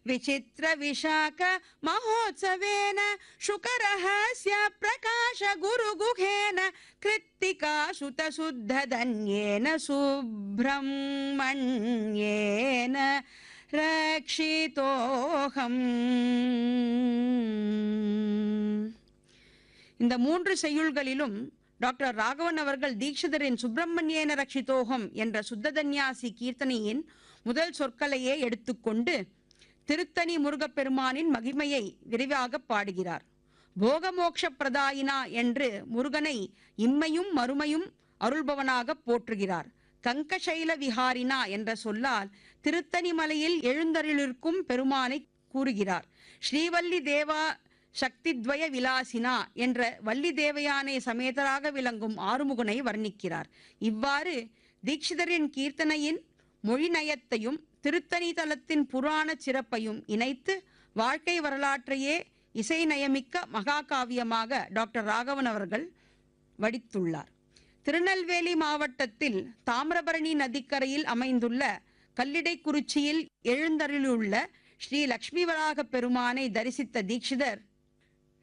विचित्र विशाख महोत्सवेन शुकरहस्य प्रकाश गुरुगुहेन कृत्तिका सुतशुद्धधन्येन सुब्रह्मण्येन ரக்ஷிதோகம் இந்த மூன்று செய்யுள்களிலும் டாக்டர் ராகவன் அவர்கள் தீட்சிதரின் சுப்பிரமணியேன ரட்சிதோகம் என்ற சுத்ததன்யாசி கீர்த்தனையின் முதல் சொற்களையே எடுத்துக்கொண்டு திருத்தணி முருகப்பெருமானின் மகிமையை விரிவாக பாடுகிறார் போகமோக்ஷ பிரதாயினா என்று முருகனை இம்மையும் மறுமையும் அருள்பவனாக போற்றுகிறார் கங்கசைல விஹாரினா என்ற சொல்லால் திருத்தணி மலையில் எழுந்தருளிருக்கும் பெருமானை கூறுகிறார் ஸ்ரீவல்லி தேவா சக்தித்வய விலாசினா என்ற வள்ளி தேவயானை சமேதராக விளங்கும் ஆறுமுகனை வர்ணிக்கிறார் இவ்வாறு தீட்சிதரின் கீர்த்தனையின் மொழி நயத்தையும் திருத்தணி தலத்தின் புராண சிறப்பையும் இணைத்து வாழ்க்கை வரலாற்றையே இசை நயமிக்க மகாகாவியமாக டாக்டர் ராகவன் அவர்கள் வடித்துள்ளார் திருநெல்வேலி மாவட்டத்தில் தாமிரபரணி நதிக்கரையில் அமைந்துள்ள கல்லிடைக்குறிச்சியில் எழுந்தருளியுள்ள ஸ்ரீ லக்ஷ்மி வராக பெருமானை தரிசித்த தீட்சிதர்